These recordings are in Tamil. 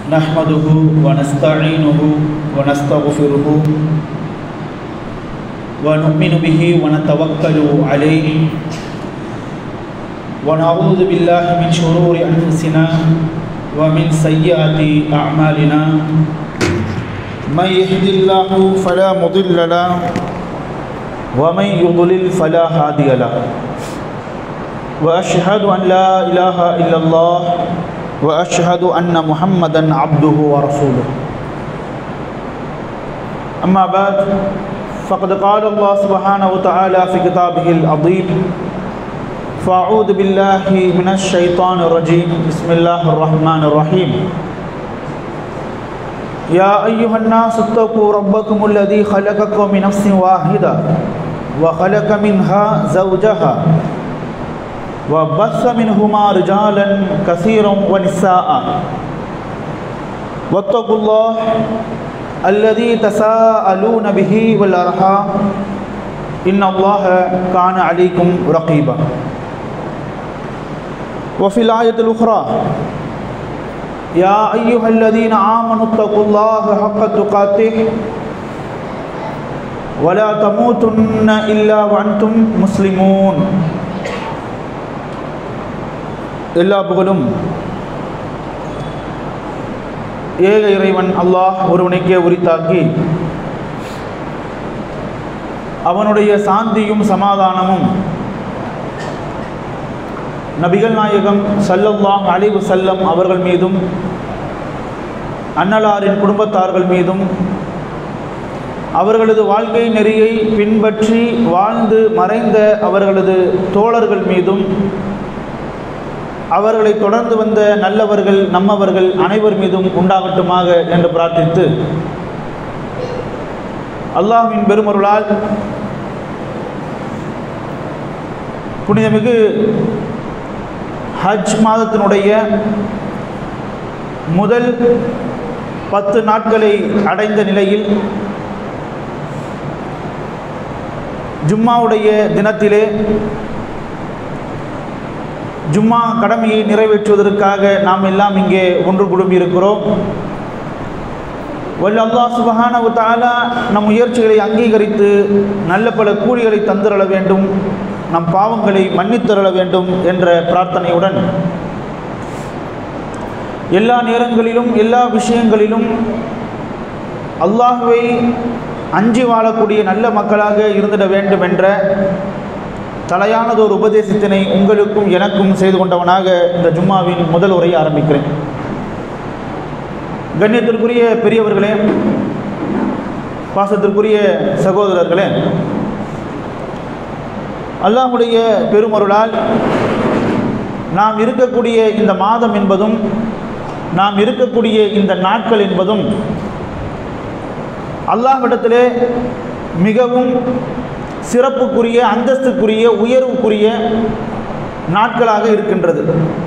نحمده ونستعينه ونستغفره ونؤمن به ونتوكل عليه ونعوذ بالله من شرور أنفسنا ومن سيئات أعمالنا من يهد الله فلا مضل له ومن يضلل فلا هادي له وأشهد أن لا إله إلا الله وأشهد أن محمدا عبده ورسوله أما بعد فقد قال الله سبحانه وتعالى في كتابه العظيم فأعوذ بالله من الشيطان الرجيم بسم الله الرحمن الرحيم يا أيها الناس اتقوا ربكم الذي خلقكم من نفس واحدة وخلق منها زوجها وبث منهما رجالا كثيرا ونساء واتقوا الله الذي تساءلون به والأرحام إن الله كان عليكم رقيبا وفي الآية الأخرى يا أيها الذين آمنوا اتقوا الله حق تقاته ولا تموتن إلا وأنتم مسلمون எல்லா புகழும் ஏக இறைவன் அல்லாஹ் ஒருவனுக்கே உரித்தாக்கி அவனுடைய சாந்தியும் சமாதானமும் நபிகள் நாயகம் சல்லல்லாஹ் அலிவு செல்லம் அவர்கள் மீதும் அன்னலாரின் குடும்பத்தார்கள் மீதும் அவர்களது வாழ்க்கை நெறியை பின்பற்றி வாழ்ந்து மறைந்த அவர்களது தோழர்கள் மீதும் அவர்களை தொடர்ந்து வந்த நல்லவர்கள் நம்மவர்கள் அனைவர் மீதும் உண்டாகட்டுமாக என்று பிரார்த்தித்து அல்லாஹ்வின் பெருமருளால் புனிதமிகு ஹஜ் மாதத்தினுடைய முதல் பத்து நாட்களை அடைந்த நிலையில் ஜும்மாவுடைய தினத்திலே ஜும்மா கடமையை நிறைவேற்றுவதற்காக நாம் எல்லாம் இங்கே ஒன்று குழுமி இருக்கிறோம் வல்ல அல்லாஹ் சுபஹான தாலா நம் முயற்சிகளை அங்கீகரித்து நல்ல பல கூலிகளை தந்திரள வேண்டும் நம் பாவங்களை மன்னித்தருள வேண்டும் என்ற பிரார்த்தனையுடன் எல்லா நேரங்களிலும் எல்லா விஷயங்களிலும் அல்லாஹுவை அஞ்சி வாழக்கூடிய நல்ல மக்களாக இருந்திட வேண்டும் என்ற தலையானதொரு உபதேசத்தினை உங்களுக்கும் எனக்கும் செய்து கொண்டவனாக இந்த ஜும்மாவின் முதல் உரையை ஆரம்பிக்கிறேன் கண்ணியத்திற்குரிய பெரியவர்களே பாசத்திற்குரிய சகோதரர்களே அல்லாஹுடைய பெருமருளால் நாம் இருக்கக்கூடிய இந்த மாதம் என்பதும் நாம் இருக்கக்கூடிய இந்த நாட்கள் என்பதும் அல்லாஹ்விடத்திலே மிகவும் சிறப்புக்குரிய அந்தஸ்துக்குரிய உயர்வுக்குரிய நாட்களாக இருக்கின்றது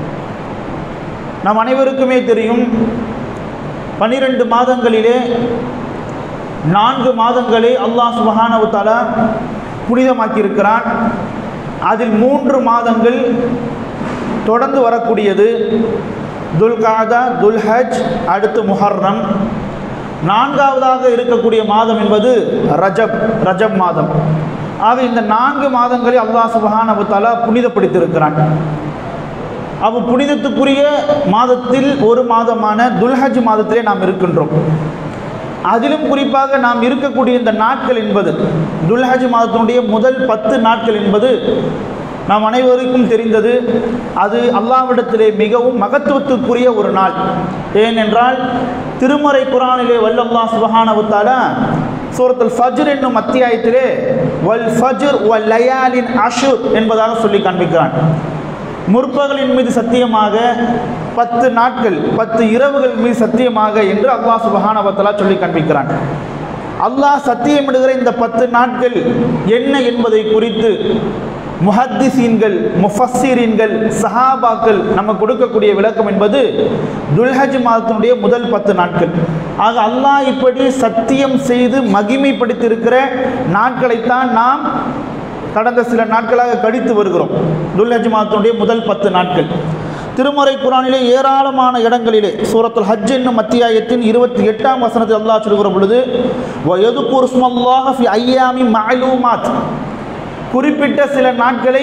நம் அனைவருக்குமே தெரியும் பனிரெண்டு மாதங்களிலே நான்கு மாதங்களே அல்லாஹ் சுபஹானவுத்தாலா புனிதமாக்கியிருக்கிறான் அதில் மூன்று மாதங்கள் தொடர்ந்து வரக்கூடியது துல்காதா துல்ஹஜ் அடுத்து முஹர்ரம் நான்காவதாக இருக்கக்கூடிய மாதம் என்பது ரஜப் ரஜப் மாதம் ஆக இந்த நான்கு மாதங்களை அல்லாஹ் சுபஹானபுத்தாலா புனிதப்படுத்தியிருக்கிறான் அவ் புனிதத்துக்குரிய மாதத்தில் ஒரு மாதமான துல்ஹஜ் மாதத்திலே நாம் இருக்கின்றோம் அதிலும் குறிப்பாக நாம் இருக்கக்கூடிய இந்த நாட்கள் என்பது துல்ஹஜ் மாதத்தினுடைய முதல் பத்து நாட்கள் என்பது நாம் அனைவருக்கும் தெரிந்தது அது அல்லாவிடத்திலே மிகவும் மகத்துவத்துக்குரிய ஒரு நாள் ஏனென்றால் திருமறை குரானிலே வல்லல்லா சுபஹானவுத்தால சூரத்துல் ஃபஜ்ர் என்னும் அத்தியாயத்திலே வல் ஃபஜ்ர் வல் லயாலின் அஷுர் என்பதாக சொல்லி காண்பிக்கிறான் முற்பகலின் மீது சத்தியமாக பத்து நாட்கள் பத்து இரவுகள் மீது சத்தியமாக என்று அல்லாஹ் சுபஹானவத்தலா சொல்லி காண்பிக்கிறான் அல்லாஹ் சத்தியமிடுகிற இந்த பத்து நாட்கள் என்ன என்பதை குறித்து முஹத்திசீன்கள் முஃபஸ்ஸீரீன்கள் சஹாபாக்கள் நம்ம கொடுக்கக்கூடிய விளக்கம் என்பது துல்ஹஜ் மாதத்தினுடைய முதல் பத்து நாட்கள் ஆக அல்லாஹ் இப்படி சத்தியம் செய்து மகிமைப்படுத்தியிருக்கிற நாட்களைத்தான் நாம் கடந்த சில நாட்களாக கழித்து வருகிறோம் துல்ஹஜ் மாதத்தினுடைய முதல் பத்து நாட்கள் திருமறை குரானிலே ஏராளமான இடங்களிலே சூரத்துல் ஹஜ் என்னும் அத்தியாயத்தின் இருபத்தி எட்டாம் வசனத்தில் அல்லாஹ் சொல்கிற பொழுது வயதுகுர் ஸ்மல்லாஹ ஃபி ஐயாமி மஅலூமாத் குறிப்பிட்ட சில நாட்களை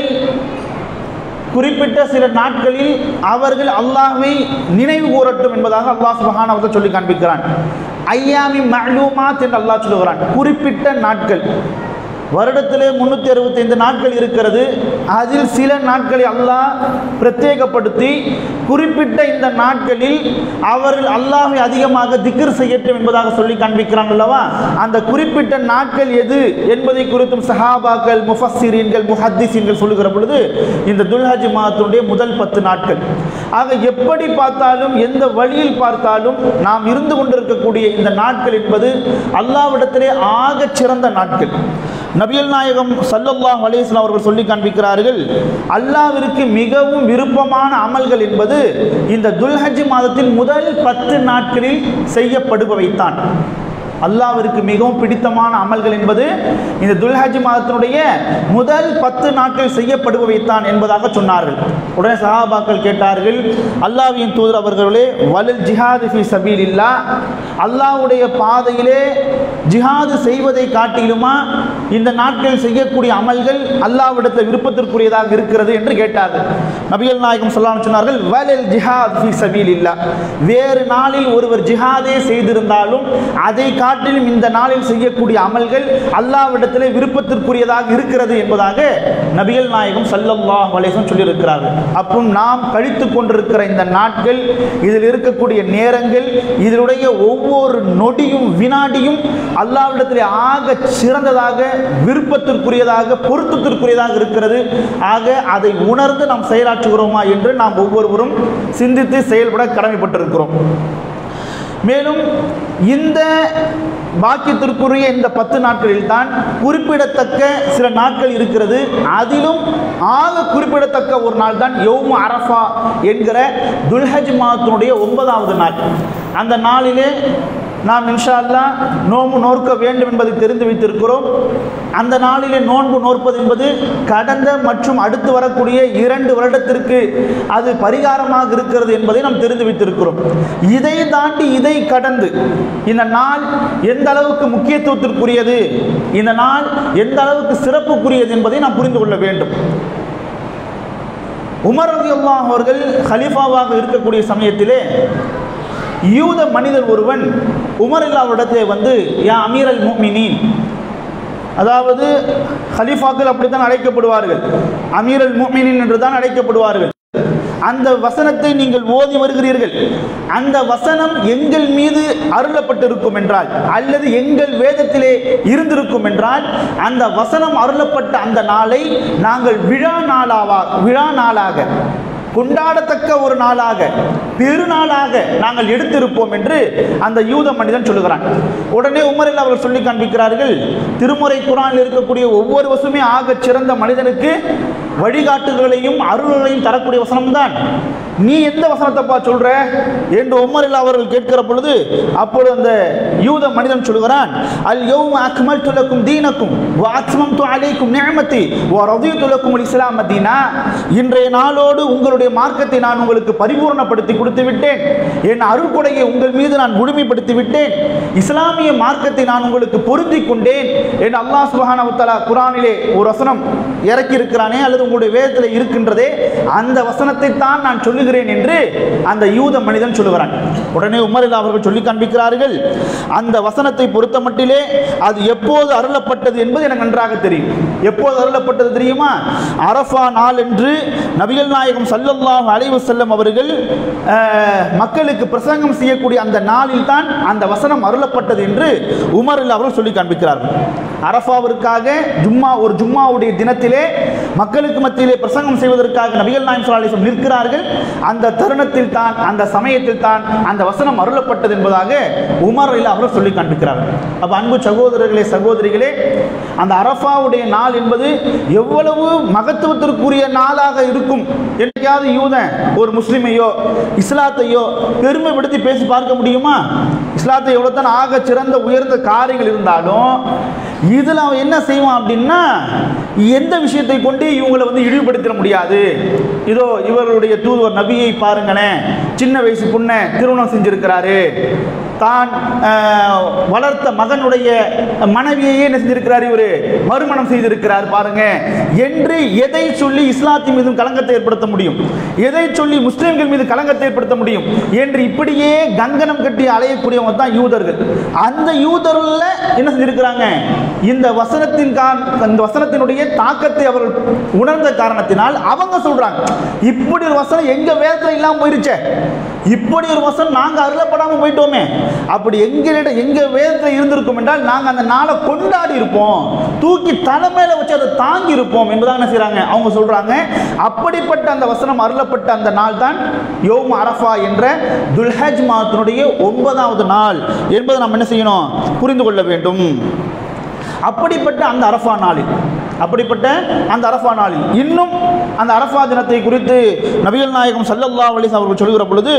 குறிப்பிட்ட சில நாட்களில் அவர்கள் அல்லாஹ்வை நினைவு கூறட்டும் என்பதாக அல்லாஹ் சுபஹானஹு சொல்லி காண்பிக்கிறான் ஐயாமி மஅலூமாத் என்று அல்லாஹ் சொல்லுகிறான் குறிப்பிட்ட நாட்கள் வருடத்திலே முன்னூற்றி அறுபத்தைந்து நாட்கள் இருக்கிறது அதில் சில நாட்களை அல்லாஹ் பிரத்யேகப்படுத்தி குறிப்பிட்ட இந்த நாட்களில் அவர்கள் அல்லாஹை அதிகமாக திக்ர் செய்யட்டும் என்பதாக சொல்லி காண்பிக்கிறான் அல்லவா அந்த குறிப்பிட்ட நாட்கள் எது என்பதை குறித்தும் சஹாபாக்கள் முஃபஸ்ஸிரீன்கள் முஹத்திசீன்கள் சொல்லுகிற பொழுது இந்த துல்ஹஜ் மாதத்தினுடைய முதல் பத்து நாட்கள் ஆக எப்படி பார்த்தாலும் எந்த வழியில் பார்த்தாலும் நாம் இருந்து கொண்டிருக்கக்கூடிய இந்த நாட்கள் என்பது அல்லாவிடத்திலே ஆகச் சிறந்த நாட்கள் நபியல் நாயகம் சல்லல்லாஹ் அலைஹிஸ்ஸலாம் அவர்கள் சொல்லி காண்பிக்கிறார்கள் அல்லாவிற்கு மிகவும் விருப்பமான அமல்கள் என்பது இந்த துல்ஹஜ் மாதத்தின் முதல் பத்து நாட்களில் செய்யப்படுபவைத்தான் அல்லாவிற்கு மிகவும் பிடித்தமான அமல்கள் என்பது இந்த துல்ஹஜ் மாதத்தினுடைய முதல் பத்து நாட்கள் செய்யப்படுபவைத்தான் என்பதாக சொன்னார்கள் உடனே சஹாபாக்கள் கேட்டார்கள் அல்லாவின் தூதர் அவர்களே வலல் ஜிஹாது ஃபி சபீலில்லா அல்லாஹ்வுடைய பாதையிலே ஜிஹாது செய்வதை காட்டிலுமா இந்த நாட்களில் செய்யக்கூடிய அமல்கள் அல்லாவிடத்தில் விருப்பத்திற்குரியதாக இருக்கிறது என்று கேட்டார்கள் நபிகள் நாயகம் சொல்லாமல் சொன்னார்கள் வலல் ஜிஹாத் ஃபி சபீலில்லா வேறு நாளில் ஒருவர் ஜிஹாதே செய்திருந்தாலும் அதை காட்டிலும் இந்த நாளில் செய்யக்கூடிய அமல்கள் அல்லாவிடத்திலே விருப்பத்திற்குரியதாக இருக்கிறது என்பதாக நபிகள் நாயகம் சல்லல்லாஹ் அலைஹிவஸல்லம் சொல்லியிருக்கிறார்கள் அப்புறம் நாம் கழித்து கொண்டிருக்கிற இந்த நாட்கள் இதில் இருக்கக்கூடிய நேரங்கள் இதனுடைய ஒவ்வொரு நொடியும் வினாடியும் அல்லாவிடத்திலே ஆக சிறந்ததாக விருப்பத்திற்குரியதாக பொருத்தத்திற்குரியதாக இருக்கிறது ஆக அதை உணர்ந்து நாம் செயலாற்றுகிறோமா என்று நாம் ஒவ்வொருவரும் சிந்தித்து செயல்பட கடமைப்பட்டிருக்கிறோம் மேலும் இந்த பாக்கியத்திற்குரிய இந்த பத்து நாட்களில் தான் குறிப்பிடத்தக்க சில நாட்கள் இருக்கிறது அதிலும் ஆக குறிப்பிடத்தக்க ஒரு நாள் தான் யௌமு அரஃபா என்கிற துல்ஹஜ் மாதத்தினுடைய ஒன்பதாவது நாள் அந்த நாளிலே நாம் இன்ஷா அல்லாஹ் நோன்பு நோற்க வேண்டும் என்பதை தெரிந்து வைத்திருக்கிறோம் அந்த நாளிலே நோன்பு நோற்பது என்பது கடந்த மற்றும் அடுத்து வரக்கூடிய இரண்டு வருடத்திற்கு அது பரிகாரமாக இருக்கிறது என்பதை நாம் தெரிந்து வைத்திருக்கிறோம் இதை தாண்டி இதை கடந்து இந்த நாள் எந்த அளவுக்கு முக்கியத்துவத்திற்குரியது இந்த நாள் எந்த அளவுக்கு சிறப்புக்குரியது என்பதை நாம் புரிந்து கொள்ள வேண்டும் உமர் ரலியல்லாஹு அவர்கள் ஹலீஃபாவாக இருக்கக்கூடிய சமயத்திலே யூத மனிதர் ஒருவன் உமர் இல்லாவிடத்தை வந்து யா அமீர் அல் முஃமினீன் அதாவது ஹலீஃபாக்கள் அப்படித்தான் அழைக்கப்படுவார்கள் அமீர் அல் முஃமினீன் என்று தான் அழைக்கப்படுவார்கள் அந்த வசனத்தை நீங்கள் ஓதி வருகிறீர்கள் அந்த வசனம் எங்கள் மீது அருளப்பட்டிருக்கும் என்றால் அல்லது எங்கள் வேதத்திலே இருந்திருக்கும் என்றால் அந்த வசனம் அருளப்பட்ட அந்த நாளை நாங்கள் விழா நாளாவா விழா நாளாக கொண்டாடத்தக்க ஒரு நாளாக பெருநாளாக நாங்கள் எடுத்திருப்போம் என்று அந்த யூத மனிதன் சொல்லுகிறான் உடனே உமரில் அவர்கள் சொல்லி காண்பிக்கிறார்கள் திருமுறை குரானில் இருக்கக்கூடிய ஒவ்வொரு வசமே ஆகச் சிறந்த மனிதனுக்கு வழிகாட்டுதலையும் அருள்களையும் தரக்கூடிய வசனம்தான் நீ எந்த வசனத்தைப்பா சொல்ற என்று உமரில் அவர்கள் கேட்கிற பொழுது அப்பொழுது அந்த யூத மனிதன் சொல்கிறான் அல் யௌம அக்மல் துலக்கும் தீனக்கும் வ அத்மம்து அலைக்கும் நிஅமதி வ ரதியது லக்கும் அல் இஸ்லாம் தீனா இன்றைய நாளோடு உங்களுடைய மார்க்கத்தை நான் உங்களுக்கு பரிபூர்ணப்படுத்தி கொடுத்து விட்டேன் என் அருள்கொடையை உங்கள் மீது நான் முழுமைப்படுத்தி விட்டேன் இஸ்லாமிய மார்க்கத்தை நான் உங்களுக்கு பொருத்தி கொண்டேன் என்று அல்லாஹ் சுப்ஹானஹு தஆலா குர்ஆனிலே ஒரு வசனம் இறக்கி இருக்கிறானே அல்லது உங்களுடைய வேதத்தில் இருக்கின்றதே அந்த வசனத்தை தான் நான் சொல்லுகிறேன் என்று அந்த யூத மனிதன் சொல்லுகிறான் உடனே உமரில் அவர்கள் சொல்லி காண்பிக்கிறார்கள் அந்த வசனத்தை பொறுத்த மட்டிலே அது எப்போது அருளப்பட்டது என்பது எனக்கு நன்றாக தெரியும் எப்போது அருளப்பட்டது தெரியுமா அரஃபா நாள் என்று நபிகள் நாயகம் சல்லல்லாஹு அலைஹி வஸல்லம் அவர்கள் அஹ், மக்களுக்கு பிரசங்கம் செய்யக்கூடிய அந்த நாளில் தான் அந்த வசனம் அருளப்பட்டது என்று உமரில் அவர்கள் சொல்லி காண்பிக்கிறார்கள் அரஃபாவிற்காக ஜும்மா ஒரு ஜும்மாவுடைய தினத்திலே மக்களுக்கு மத்தியிலே பிரசங்கம் செய்வதற்காக நபிகள் நாயம் ஸல்லல்லாஹு அலைஹி வஸல்லம் நிற்கிறார்கள் அந்த தருணத்தில் தான் அந்த சமயத்தில் தான் அந்த வசனம் அருளப்பட்டது என்பதாக உமர் இல்ல அவர்கள் சொல்லி காண்பிக்கிறார்கள் அப்ப அன்பு சகோதரர்களே சகோதரிகளே அந்த அரஃபாவுடைய நாள் என்பது எவ்வளவு மகத்துவத்திற்குரிய நாளாக இருக்கும் என்னைக்காவது யூதன் ஒரு முஸ்லிமையோ இஸ்லாத்தையோ பெருமைப்படுத்தி பேசி பார்க்க முடியுமா இஸ்லாத்தை எவ்வளவு தான் ஆக சிறந்த உயர்ந்த காரியங்கள் இருந்தாலும் இதில் அவன் என்ன செய்வான் அப்படின்னா எந்த விஷயத்தை கொண்டு இவங்களை வந்து இழிவுபடுத்திட முடியாது இதோ இவருடைய தூதுவர் நபியை பாருங்களேன் சின்ன வயசு பொண்ணை திருமணம் செஞ்சிருக்கிறாரு தான் ஆஹ், வளர்த்த மகனுடைய மனைவியையே என்ன செஞ்சிருக்கிறார் இவர் மறுமணம் செய்திருக்கிறார் பாருங்க என்று எதை சொல்லி இஸ்லாத்தின் மீது களங்கத்தை ஏற்படுத்த முடியும் எதை சொல்லி முஸ்லிம்கள் மீது களங்கத்தை ஏற்படுத்த முடியும் என்று இப்படியே கங்கணம் கட்டி அலையக்கூடியவங்க தான் யூதர்கள் அந்த யூதர்ல என்ன செஞ்சிருக்கிறாங்க இந்த வசனத்தின் காரண இந்த வசனத்தினுடைய தாக்கத்தை அவர்கள் உணர்ந்த காரணத்தினால் அவங்க சொல்றாங்க இப்படி ஒரு வசனம் எங்க வேதத்துல இல்லாம போயிருச்சே இப்படி ஒரு வசனம் நாங்க அருளப்படாம போயிட்டோமே அப்படி எங்களிடம் எங்க வேதத்தில் இருந்திருக்கும் என்றால் நாங்க அந்த நாளை கொண்டாடி இருப்போம் தூக்கி தலைமையில வச்சு அதை தாங்கி இருப்போம் என்பதாக என்ன செய்றாங்க அவங்க சொல்றாங்க அப்படிப்பட்ட அந்த வசனம் அருளப்பட்ட அந்த நாள் தான் யோம் அரஃபா என்ற துல்ஹஜ் மாதத்தினுடைய ஒன்பதாவது நாள் என்பதை நாம் என்ன செய்யணும் புரிந்து கொள்ள வேண்டும் அப்படிப்பட்ட அந்த அரஃபா நாளில் அப்படிப்பட்ட அந்த அரஃபா நாளில் இன்னும் அந்த அரஃபா தினத்தை குறித்து நபிகள் நாயகம் ஸல்லல்லாஹு அலைஹி அவர்கள் சொல்கிற பொழுது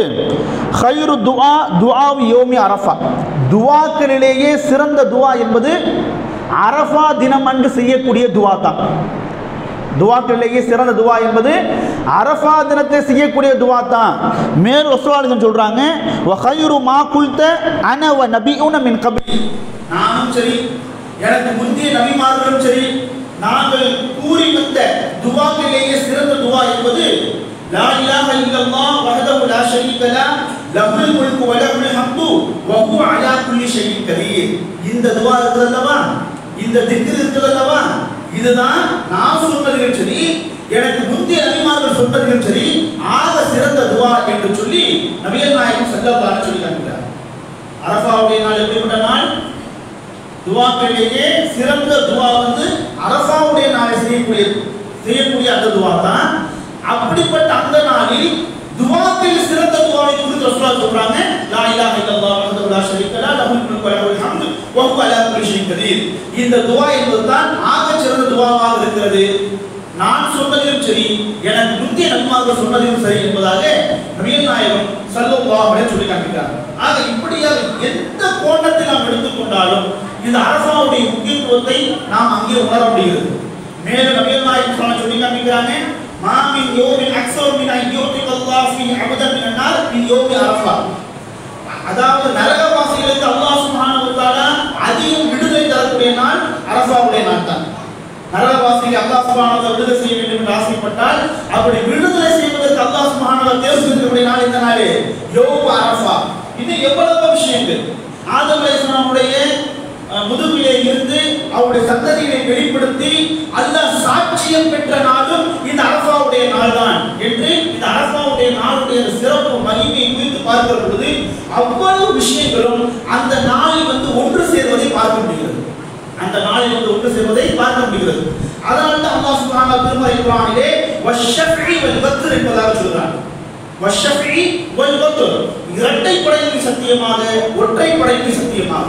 ஹைரு துஆ துஆவி யோமி அரஃபா துவாக்களிலேயே சிறந்த துவா என்பது அரஃபா தினம் அன்று செய்யக்கூடிய துவா தான் துவாக்களிலேயே சிறந்த துவா என்பது அரஃபா தினத்தை செய்யக்கூடிய துவா தான் மேல் வசுவாலிசம் சொல்றாங்க வஹைரு மா குல்த அன வ நபியுன மின் கபி நானும் சரி எனக்கு முந்தைய நபிமார்களும் சரி நாங்கள் கூறி வந்த துவாக்களிலேயே சிறந்த துவா என்பது லா இலாஹ இல்லல்லாஹ் வஹதஹு லா ஷரீக லஹ் லஹுல் முல்கு வ லஹுல் ஹம்து வ ஹுவ அலா குல்லி ஷைஇன் கதீர் இந்த துவா இருக்குதல்லவா இந்த திக்ர் இருக்குதல்லவா இதுதான் நான் சொன்னதிலும் சரி எனக்கு முந்தைய நபிமார்கள் சொன்னதிலும் சரி ஆக சிறந்த துவா என்று சொல்லி நபிகள் நாயகம் ஸல்லல்லாஹு சொல்லி காட்டுகிறார் அரஃபாவுடைய நாள் எப்படிப்பட்ட நாள் துவாக்களிலேயே சிறந்த துவா வந்து அரசாவுடைய நாளை செய்யக்கூடிய செய்யக்கூடிய அந்த துவா தான் அப்படிப்பட்ட அந்த நாளில் துவாக்களில் சிறந்த துவாவை குறித்து ரசூலா சொல்றாங்க லா இலாஹ இல்லல்லாஹ் வஹ்தஹு லா ஷரீக லஹ் லஹுல் முல்கு வ லஹுல் ஹம்து வ ஹுவ அலா குல்லி ஷைஇன் கதீர் இந்த துவா என்பதுதான் ஆக சிறந்த துவாவாக இருக்கிறது நான் சொன்னதிலும் சரி எனக்கு முந்தைய நன்மார்கள் சொன்னதிலும் சரி என்பதாக நபிகள் நாயகம் ஸல்லல்லாஹு அலைஹி சொல்லி காட்டுகிறார் ஆக இப்படியாக எந்த கோணத்தை நாம் எடுத்துக்கொண்டாலும் இந்த அரசாவுடைய முக்கியத்துவத்தை நாம் அங்கே உணர முடிகிறது மேலும் நபிகள் நாயகம் ஸல்லல்லாஹு சொல்லி காட்டுகிறாங்க மாமின் யோமின் அக்ஸர் மின் ஐயோமிக் அல்லாஹ் ஃபீ அபதன் மின் நார் மின் யோமி அரஃபா அதாவது நரகவாசிகளுக்கு அல்லாஹ் சுப்ஹானஹு வ தஆலா அதிகம் விடுதலை தரக்கூடிய நாள் அரஃபாவுடைய நாள் தான் நரகவாசிகளை அல்லாஹ் சுப்ஹானஹு வ தஆலா விடுதலை செய்ய வேண்டும் என்று ஆசைப்பட்டால் அப்படி விடுதலை செய்வதற்கு அல்லாஹ் சுப்ஹானஹு வ தஆலா தேர்வு செய்யக்கூடிய நாள் இந்த நாள் யோம் அரஃபா இது எவ்வளவு விஷயங்கள் ஆதம் அலைஹிஸ்ஸலாமுடைய அஹ், முதுகிலே இருந்து அவருடைய சந்ததியை வெளிப்படுத்தி அல்லாஹ் சாட்சியம் பெற்ற நாளும் இந்த அரஃபாவுடைய நாள் தான் என்று இந்த அரஃபாவுடைய நாளுடைய அந்த சிறப்பு மகிமையை குறித்து பார்க்கிற பொழுது அவ்வளவு விஷயங்களும் அந்த நாளில் வந்து ஒன்று சேர்வதை பார்க்க முடிகிறது அந்த நாளில் வந்து ஒன்று சேர்வதை பார்க்க முடிகிறது அதனால தான் அல்லாஹ் சுப்ஹானஹு வ திருமறை குர்ஆனிலே வஷ்ஷஃபி வல் வத்ர் என்பதாக சொல்றான் வஷ்ஷஃபி வல் வத்ர் இரட்டை படைப்பின் சத்தியமாக ஒற்றை படைப்பின் சத்தியமாக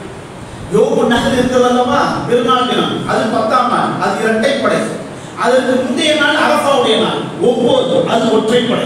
யோபு நகர் இருக்கிறது அல்லவா பெருநாள் தினம் அது பத்தாம் நாள் அது இரட்டை படை அதற்கு முந்தைய நாள் அரபாவுடைய நாள் ஒன்பது அது ஒற்றைப்படை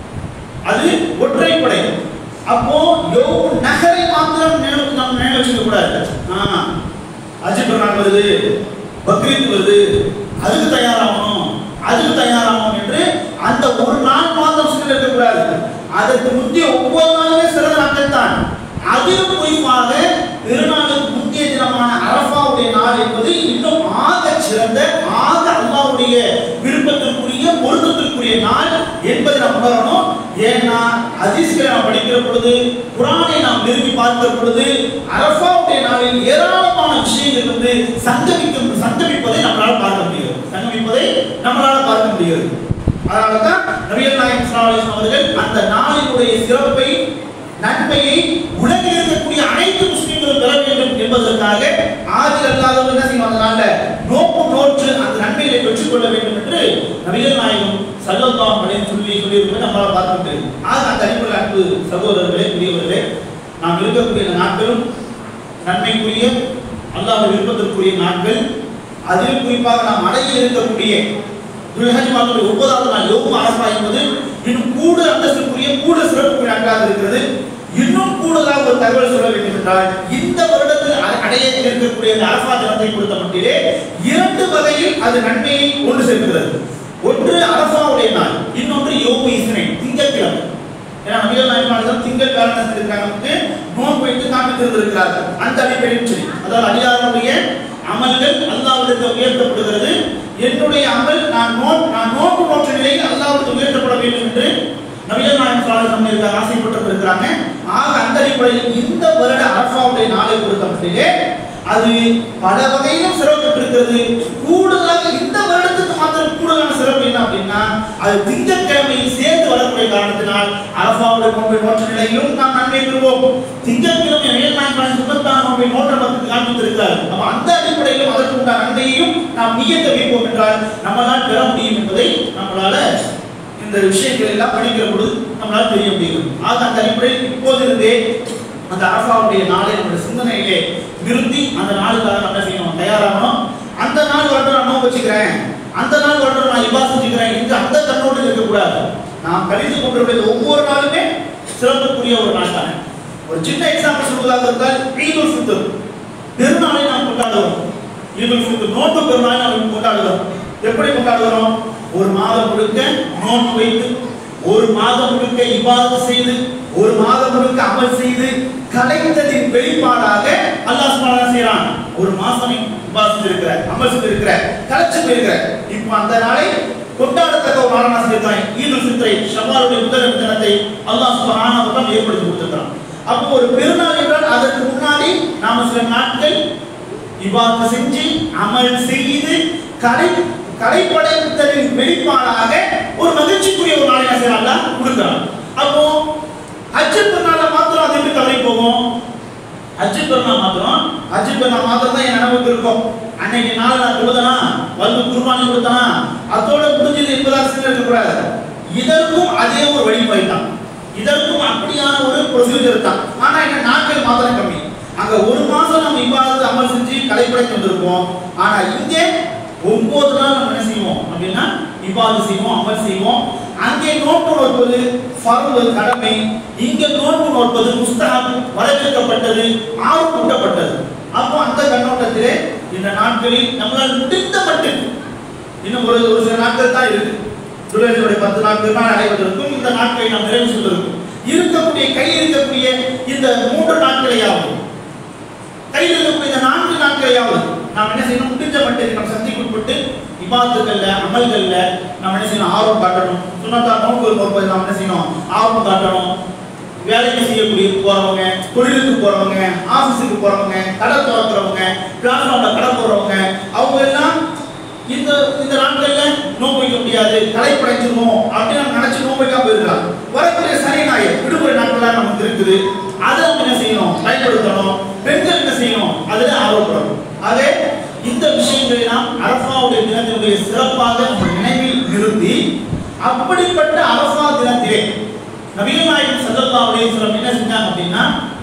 அது ஒற்றைப்படை அப்போ யோபு நகரை மாத்திரம் நினைவு நம்ம நினைவு வச்சுக்க கூடாது ஆ, அஜி பெருநாள் வருது பக்ரீத் வருது அதுக்கு தயாராகணும் அதுக்கு தயாராகணும் என்று அந்த ஒரு நாள் மாத்திரம் சொல்லி இருக்கக்கூடாது அதற்கு முந்தைய ஒவ்வொரு நாளுமே சிறந்த நாட்கள் தான் அதிலும் குறிப்பாக பெருநாளுக்கு முக்கிய தினமான அரபாவுடைய நாள் என்பது இன்னும் ஆக சிறந்த ஆக அல்லாவுடைய விருப்பத்திற்குரிய பொருத்தத்திற்குரிய நாள் என்பதை நாம் உணரணும் ஏன்னா ஹதீஸ்களை நாம் படிக்கிற பொழுது குரானை நாம் விரும்பி பார்க்கிற பொழுது அரபாவுடைய நாளில் ஏராளமான விஷயங்கள் வந்து சங்கமிக்கும் சங்கமிப்பதை நம்மளால் பார்க்க முடிகிறது சங்கமிப்பதை நம்மளால் பார்க்க முடிகிறது அதனால தான் நபிகள் நாயகம் ஸல்லல்லாஹு அலைஹி வஸல்லம் அவர்கள் அந்த நாளினுடைய சிறப்பை நன்மையை உலகில் இருக்கக்கூடிய அனைத்து முஸ்லிம்களும் பெற வேண்டும் என்பதற்காக ஆதில் அல்லாதவர்கள் என்ன செய்வாங்க நாள்ல நோக்கு நோற்று அந்த நன்மைகளை பெற்றுக்கொள்ள வேண்டும் என்று நபிகள் நாயகம் ஸல்லல்லாஹு அலைஹி சொல்லி சொல்லியிருப்பதை நம்மளால் பார்க்க முடியும் ஆக அந்த அடிப்படையில் அன்பு சகோதரர்களே பெரியவர்களே நாம் இருக்கக்கூடிய இந்த நாட்களும் நன்மைக்குரிய அல்லாஹ் விருப்பத்திற்குரிய நாட்கள் அதில் குறிப்பாக நாம் அடைய இருக்கக்கூடிய துல்ஹஜ் மாதத்துடைய ஒன்பதாவது நாள் யோகம் அரசா என்பது இன்னும் கூட அந்தஸ்துக்குரிய கூட சிறப்புக்குரிய நாட்களாக இருக்கிறது இன்னும் கூடுதலாக ஒரு தகவல் சொல்ல வேண்டும் என்றால் இந்த வருடத்தில் அ- அடைய இருக்கக்கூடிய இருக்கக்கூடிய இந்த அரபா தினத்தை பொறுத்த மட்டிலே இரண்டு வகையில் அது நன்மையை கொண்டு சேர்க்கிறது ஒன்று அரபாவுடைய நாள் இன்னொன்று யோகு இஸ்னை திங்கட்கிழமை ஏன்னா நபிகள் நாயகம் திங்கள் காரணத்தில் இருக்கிறவங்களுக்கு நோன்பு வைத்து காமித்து இருக்கிறார்கள் அந்த அடிப்படையில் சரி அதாவது அடியாருடைய அமல்கள் அல்லாவிற்கு உயர்த்தப்படுகிறது என்னுடைய அமல் நான் நோன் நான் நோன்பு நோற்ற நிலையில் அல்லாவிற்கு உயர்த்தப்பட வேண்டும் என்று நபிகள் நாயகம் சாலை இருக்க ஆசைப்பட்டு இருக்கிறாங்க ஆக அந்த அடிப்படையில் இந்த வருட அரபாவுடைய நாளை பொறுத்தமட்டிலே அது பல வகையிலும் சிறப்பு இருக்கிறது கூடுதலாக இந்த வருடத்துக்கு மாத்திரம் கூடுதலான சிறப்பு என்ன அப்படின்னா அது திங்கட்கிழமையில் சேர்ந்து வரக்கூடிய காரணத்தினால் அரபாவுடைய நோன்பை நோற்ற நிலையிலும் நாம் நன்மை பெறுவோம் திங்கட்கிழமை மேல்நாயக்கான சுகத்தான நோன்பை நோற்ற பக்கத்து காண்பித்திருக்கிறார் அப்ப அந்த அடிப்படையிலும் அதற்கு உண்டான நன்மையையும் நாம் நியத்த வைப்போம் என்றால் நம்மளால் பெற முடியும் என்பதை நம்மளால இந்த விஷயங்கள் எல்லாம் படிக்கிற பொழுது நம்மளால் தெரிய முடியும் ஆக அந்த அடிப்படையில் இப்போதிருந்தே அந்த அரபாவுடைய நாளை நம்முடைய சிந்தனையிலே நிறுத்தி அந்த நாளுக்காக நம்ம என்ன செய்யணும் தயாராகணும் அந்த நாள் வரட்டும் நான் நோன்பு வச்சுக்கிறேன் அந்த நாள் வரட்டும் நான் இபா செஞ்சுக்கிறேன் என்று அந்த கண்ணோட்டம் இருக்கக்கூடாது நாம் கழித்து கொண்டிருக்கிற ஒவ்வொரு நாளுமே சிறப்புக்குரிய ஒரு நாள் தானே ஒரு சின்ன எக்ஸாம்பிள் சொல்வதாக இருந்தால் ஈதுல் ஃபித்ர் பெருநாளை நாம் கொண்டாடுவோம் ஈதுல் ஃபித்ர் நோன்பு பெருநாளை நாம் கொண்டாடுகிறோம் எப்படி கொண்டாடுகிறோம் ஒரு மாதம் முழுக்க நோன்பு வைத்து ஒரு மாதம் முழுக்க இபாதத் செய்து ஒரு மாதம் முழுக்க அமல் செய்து கலைத்ததின் வெளிப்பாடாக அல்லாஹ் சுப்ஹானஹு செய்றான் ஒரு மாசம் இபாதத் இருக்கிற அமல் செய்து இருக்கிற கலைச்சு போயிருக்கிற இப்போ அந்த நாளை கொண்டாடத்தக்க ஒரு நாளாக சொல்லியிருக்கான் ஈதுல் ஃபித்ரை ஷவ்வாலுடைய முதல் தினத்தை அல்லாஹ் சுப்ஹானஹு வ தஆலா ஏற்படுத்தி கொடுத்திருக்கிறான் அப்போ ஒரு பெருநாள் என்றால் அதற்கு முன்னாடி நாம சில நாட்கள் இபாதத் செஞ்சு அமல் செய்து கலை கலைப்படைத்தலின் வெளிப்பாடாக ஒரு மகிழ்ச்சிக்குரிய ஒரு நாளை என்ன செய்யறாங்க கொடுக்குறான் அப்போ ஹஜ்ஜு பெருநாள மாத்திரம் அது எப்படி தவறி போகும் ஹஜ்ஜு பெருநாள் மாத்திரம் ஹஜ்ஜு பெருநாள் மாத்திரம் தான் என் நினைவுக்கு இருக்கும் அன்னைக்கு நாள் நான் கொடுத்தனா வந்து குர்பானி கொடுத்தனா அதோட முடிஞ்சது என்பதாக சில இருக்கக்கூடாது இதற்கும் அதே ஒரு வழிமுறை தான் இதற்கும் அப்படியான ஒரு ப்ரொசீஜர் தான் ஆனா என்ன நாட்கள் மாத்திரம் கம்மி அங்க ஒரு மாசம் நம்ம இவ்வாறு அமல் செஞ்சு கலைப்படைத்து வந்திருப்போம் ஆனா இங்கே ஒன்பது நாள் நம்ம என்ன செய்வோம் அப்படின்னா இவ்வாறு செய்வோம் அமல் செய்வோம் அங்கே நோன்பு நோற்பது ஃபர்து கடமை இங்க நோன்பு நோற்பது முஸ்தகம் வரவேற்கப்பட்டது ஆர்வமூட்டப்பட்டது அப்போ அந்த கண்ணோட்டத்திலே இந்த நாட்களில் நம்மளால் முடிந்த மட்டும் இன்னும் ஒரு ஒரு சில நாட்கள் தான் இருக்கு துளைகளுடைய பத்து நாட்கள் தான் அடைவதற்கும் இந்த நாட்களை நாம் நிறைவு செய்வதற்கும் இருக்கக்கூடிய கையில் இருக்கக்கூடிய இந்த மூன்று நாட்களையாவது கையில் இருக்கக்கூடிய இந்த நான்கு நாட்களையாவது நாம் என்ன செய்யணும் முடிஞ்ச மட்டும் நம் சக்திக்கு உட்பட்டு இபாத்துக்கள்ல அமல்கள்ல நாம் என்ன செய்யணும் ஆர்வம் காட்டணும் சுண்ணத்தா நோன்பு நோற்பது நாம் என்ன செய்யணும் ஆர்வம் காட்டணும் வேலைக்கு செய்யக்கூடிய போறவங்க தொழிலுக்கு போறவங்க ஆபீஸுக்கு போறவங்க கடை திறக்கிறவங்க பிளாட்ஃபார்ம்ல கடை போடுறவங்க அவங்க எல்லாம் இந்த இந்த நாட்கள்ல நோன்பு வைக்க முடியாது கலை படைச்சிருவோம் அப்படின்னு நம்ம நினைச்சு நோன்பு வைக்காம போயிருக்கலாம் வரக்கூடிய சனி ஞாயிறு விடுமுறை நாட்கள்லாம் நமக்கு இருக்குது அதை நம்ம என்ன செய்யணும் பயன்படுத்தணும் பெண்கள் என்ன செய்யணும் அதுல ஆர்வப்படணும் ஆக இந்த விஷயங்களை நாம் அரபாவுடைய தினத்தினுடைய சிறப்பாக நம்ம நினைவில் நிறுத்தி அப்படிப்பட்ட அரபா தினத்திலே நபிகள் நாயகம் ஸல்லல்லாஹு அலைஹி வஸல்லம் என்ன செஞ்சாங்க அப்படின்னா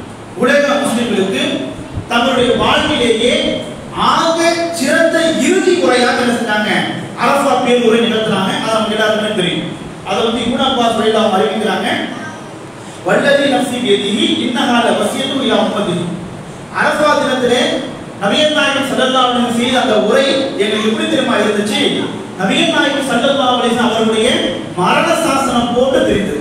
உலக முஸ்லிம்களுக்கு தங்களுடைய வாழ்விலேயே ஆக சிறந்த இறுதி முறையாக என்ன செஞ்சாங்க அரபா பேருரை நிகழ்த்தினாங்க அது நமக்கு எல்லாருக்குமே தெரியும் அதை வந்து இப்னு அப்பாஸ் ரலியல்லாஹு அறிவிக்கிறாங்க வல்லதி நஃப்சி பியதிஹி இன்னஹால வசியத்து இலா உம்மதி அரபா தினத்திலே நபிகள் நாயகம் ஸல்லல்லாஹு அலைஹி வஸல்லம் செய்த அந்த உரை எங்களுக்கு எப்படி தெரியுமா இருந்துச்சு நபிகள் நாயகம் ஸல்லல்லாஹு அலைஹி வஸல்லம் அவர்களுடைய மரண சாசனம் போட்டு தெரிந்தது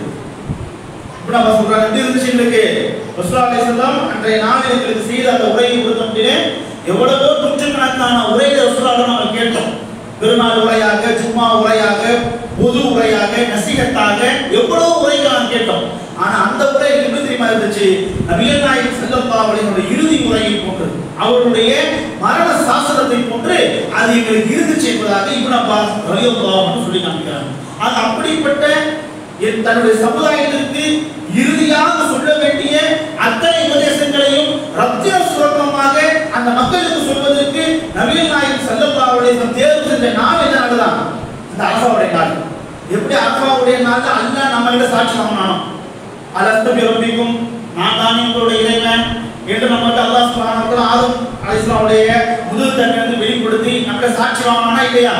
இப்ப நம்ம சொல்றாங்க எப்படி இருந்துச்சு எங்களுக்கு ரசூலுல்லாஹி அலைஹி வஸல்லம் அன்றைய நாளில் எங்களுக்கு செய்த அந்த உரையை பொறுத்த முடியும் எவ்வளவோ நூற்றுக்கணக்கான உரையை ரசூலுல்லாஹி நம்ம கேட்டோம் பெருநாள் உரையாக ஜும்மா உரையாக பொது உரையாக நசிகத்தாக எவ்வளவு உரைகள் நாம் கேட்டோம் ஆனா அந்த உரை எப்படி தெரியுமா இருந்துச்சு நபிகள் நாயகம் ஸல்லல்லாஹு அலைஹி வஸல்லம் இறுதி உரையை போன்றது அவருடைய மரண சாசனத்தை போன்று அது எங்களுக்கு இருந்துச்சு என்பதாக இப்னு அப்பாஸ் ரலியல்லாஹு அன்ஹு சொல்லி காமிக்கிறாங்க அது அப்படிப்பட்ட என் தன்னுடைய சமுதாயத்திற்கு இறுதியாக சொல்ல வேண்டிய அத்தனை உபதேசங்களையும் ரத்தின சுரங்கமாக அந்த மக்களுக்கு சொல்வதற்கு நவீன நாயகம் ஸல்லல்லாஹு அலைஹி வஸல்லம் தேர்வு செஞ்ச நாள் என்ன நாள்தான் இந்த அரபாவுடைய நாள் எப்படி அரபாவுடைய நாள் அல்லாஹ் நம்ம கிட்ட சாட்சி வாங்கினானோ அலஸ்து பிறப்பிக்கும் நான் தானே உங்களுடைய இறைவன் என்று நம்மகிட்ட அல்லாஹ் சுப்ஹானஹு வ தஆலா ஆதம் அலைஹிஸ்ஸலாமுடைய முதல் தன்மை வந்து வெளிப்படுத்தி நம்மகிட்ட சாட்சி வாங்கினானா இல்லையா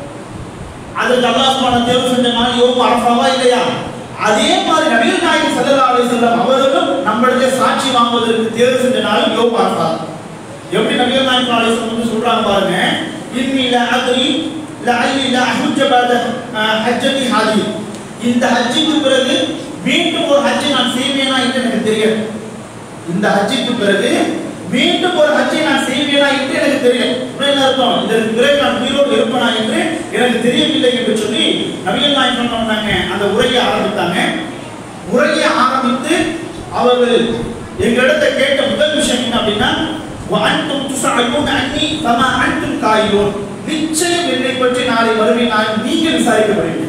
அதுக்கு அல்லாஹ் சுப்ஹானஹு தேர்வு செஞ்ச நாள் யோம் அரஃபாவா இல்லையா அதே மாதிரி நபிகள் நாயகம் ஸல்லல்லாஹு அலைஹி வஸல்லம் அவர்களும் நம்மளுடைய சாட்சி வாங்குவதற்கு தேர்வு செஞ்ச நாள் யோம் அரஃபா எப்படி நபிகள் நாயகம் அலைஹிஸ்ஸலாம் வந்து சொல்றாங்க பாருங்க இன்னி லா அத்ரி லஅல்லி லா அஹுஜ்ஜ பாத ஹஜ்ஜதி ஹாதி இந்த ஹஜ்ஜுக்கு பிறகு மீண்டும் ஒரு ஹஜ்ஜை நான் செய்வேனா என்று எனக்கு தெரியும் இந்த ஹஜ்ஜுக்கு பிறகு மீண்டும் ஒரு ஹஜ்ஜை நான் செய்வேனா என்று எனக்கு தெரியும் உடனே என்ன அர்த்தம் இதற்கு பிறகு நான் உயிரோடு இருப்பனா என்று எனக்கு தெரியவில்லை என்று சொல்லி நபிகள் நாயகம் சொன்னாங்க அந்த உரையை ஆரம்பித்தாங்க உரையை ஆரம்பித்து அவர்கள் எங்களிடத்தை கேட்ட முதல் விஷயம் என்ன அப்படின்னா அன்றும் துசாயும் அன்னி தமா அன்றும் காயோன் நிச்சயம் என்னை பற்றி நாளை மறுமை நாள் நீங்கள் விசாரிக்கப்படுவீங்க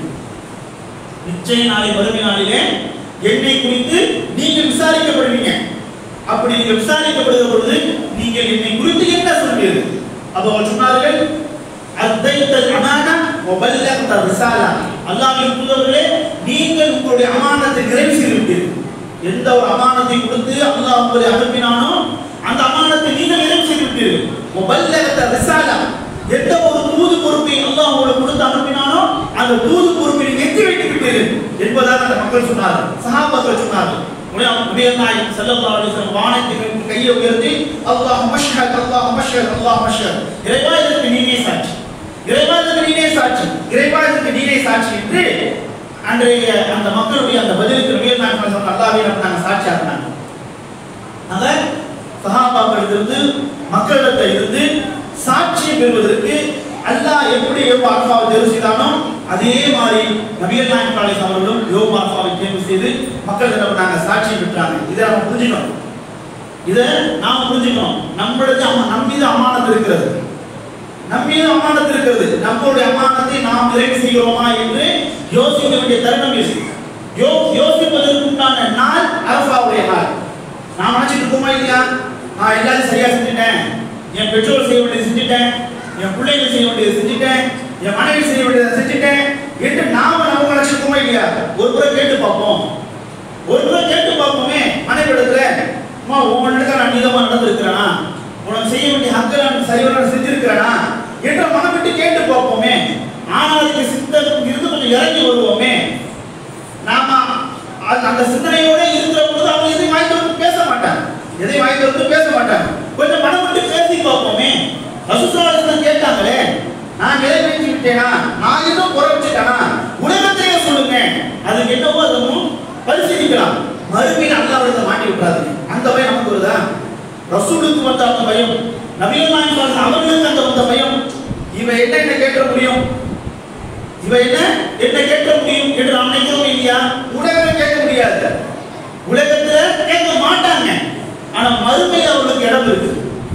நிச்சயம் நாளை மறுமை நாளிலே என்னை குறித்து நீங்கள் விசாரிக்கப்படுவீங்க அப்படி நீங்க விசாரிக்கப்படுகிற பொழுது நீங்கள் என்னை குறித்து என்ன சொல்வீர்கள் அப்போ அவர் சொன்னார்கள் அத்தைத்தல் அமானா வபல்லக்த ரிசாலா அல்லாஹ்வின் தூதர்களே நீங்கள் உங்களுடைய அமானத்தை நிறைவு செய்து விட்டீர்கள் எந்த ஒரு அமானத்தை கொடுத்து அல்லாஹ் உங்களை அனுப்பினானோ அந்த அமானத்தை நீங்கள் நிறைவு செய்து விட்டீர்கள் வபல்லக்த ரிசாலா எந்த ஒரு தூது பொறுப்பை அல்லாஹ் உங்களுக்கு கொடுத்து அனுப்பினானோ அந்த தூது பொறுப்பை நீங்கள் எத்தி வைத்து விட்டீர்கள் என்பதாக அந்த மக்கள் சொன்னார்கள் சஹாபாக்கள் சொன்னார்கள் நபிகள் நாயகம் ஸல்லல்லாஹு அலைஹி வஸல்லம் வானத்திற்கு கையை உயர்த்தி அல்லாஹ் மஷ்ஹத் அல்லாஹ் மஷ்ஹத் அல்லாஹ் மஷ்ஹத் இறைவா இதற்கு நீனே சாட்சி இறைவா இதற்கு நீனே சாட்சி இறைவா இதற்கு நீனே சாட்சி என்று அன்றைய அந்த மக்களுடைய அந்த பதிலுக்கு நபிகள் நாயகம் சொன்ன அல்லாஹ்வே நமக்கு நாங்கள் சாட்சி ஆகினாங்க அந்த சஹாபாக்கள் இருந்து மக்களிடத்தில் இருந்து சாட்சியம் பெறுவதற்கு அல்லாஹ் எப்படி யோபு அல்ஃபாவை தேர்வு செய்தானோ அதே மாதிரி நபிகள் நாயகம் அலைஹிஸ் அவர்களும் யோபு அல்ஃபாவை தேர்வு செய்து மக்களிடம் நாங்க சாட்சியம் பெற்றாங்க இதை நம்ம புரிஞ்சுக்கணும் இதை நாம புரிஞ்சுக்கணும் நம்மளுக்கு அம்மா நம் மீது அமானத்து இருக்கிறது நம் மீது அமானத்து இருக்கிறது நம்மளுடைய அமானத்தை நாம் நிறைவு செய்கிறோமா என்று யோசிக்க வேண்டிய தருணம் இது யோ யோசிப்பதற்கு உண்டான நாள் அரபாவுடைய நாள் நான் நினைச்சிட்டு இருக்கோமா இல்லையா நான் எல்லாத்தையும் சரியா செஞ்சுட்டேன் என் பெற்றோர் செய்ய வேண்டியது செஞ்சுட்டேன் என் பிள்ளைகள் செய்ய வேண்டியது செஞ்சுட்டேன் என் மனைவி செய்ய வேண்டியதை செஞ்சுட்டேன் என்று நாம நம்ம நினைச்சிருக்கோமா இல்லையா ஒரு முறை கேட்டு பார்ப்போம் ஒரு முறை கேட்டு பார்ப்போமே மனைவி இடத்துல அம்மா உன்னிடத்துல நான் நீதமா நடந்திருக்கிறேனா உனக்கு செய்ய வேண்டிய ஹக்கை நான் சரிவர செஞ்சிருக்கிறேனா என்ற மனம் விட்டு கேட்டு பார்ப்போமே ஆனால் அதுக்கு சித்தம் இருந்து கொஞ்சம் இறங்கி வருவோமே நாம அது- அந்த சிந்தனையோட இருக்கிற பொழுது அவங்க எதையும் வாங்கி வந்து பேச மாட்டாங்க எதையும் வாங்கி வந்து பேச மாட்டாங்க கொஞ்சம் மனம் விட்டு பேசி பார்ப்போமே ரசூலுல்லாஹி கேட்டாங்களே நான் நிறைவேற்றி விட்டேனா நான் எதுவும் குறை வச்சுட்டேனா உலகத்திலேயே சொல்லுங்க அதுக்கு என்னவோ அதுவும் பரிசீலிக்கலாம் மறுமையில் அல்லாஹ்விடத்தை மாட்டி விட்டுறாதீங்க அந்த பயம் நமக்கு வருதா ரசூலுக்கு வந்த அந்த பயம் நபிகள் நாயகம் ஸல்லல்லாஹு அலைஹி அவர்களுக்கு அந்த வந்த பயம் இவன் என்ன என்ன கேட்க முடியும் இவ என்ன என்ன கேட்க முடியும் என்று நாம் நினைக்கிறோம் இல்லையா உலகத்துல கேட்க முடியாது உலகத்துல கேட்க மாட்டாங்க ஆனா மறுமையில் அவர்களுக்கு இடம் இருக்கு